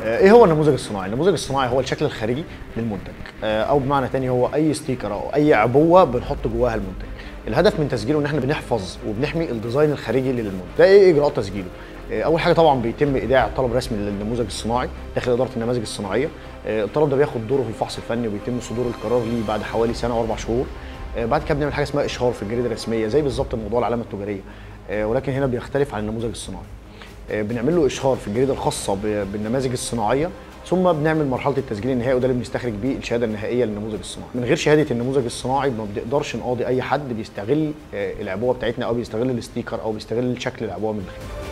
آه، ايه هو النموذج الصناعي؟ النموذج الصناعي هو الشكل الخارجي للمنتج آه، او بمعنى تاني هو اي ستيكر او اي عبوه بنحط جواها المنتج. الهدف من تسجيله ان احنا بنحفظ وبنحمي الديزاين الخارجي للمنتج. ده ايه اجراءات تسجيله؟ آه، اول حاجه طبعا بيتم ايداع طلب رسمي للنموذج الصناعي داخل اداره النماذج الصناعيه. آه، الطلب ده بياخد دوره في الفحص الفني وبيتم صدور القرار ليه بعد حوالي سنه واربع شهور. آه، بعد كده بنعمل حاجه اسمها اشهار في الجريده الرسميه زي بالظبط موضوع العلامه التجاريه آه، ولكن هنا بيختلف عن النموذج الصناعي. آه، بنعمل له اشهار في الجريده الخاصه ب- بالنماذج الصناعيه ثم بنعمل مرحله التسجيل النهائي وده اللي بنستخرج بيه الشهاده النهائيه للنموذج الصناعي من غير شهاده النموذج الصناعي ما بنقدرش نقاضي اي حد بيستغل آه، العبوه بتاعتنا او بيستغل الستيكر او بيستغل شكل العبوه من الخارج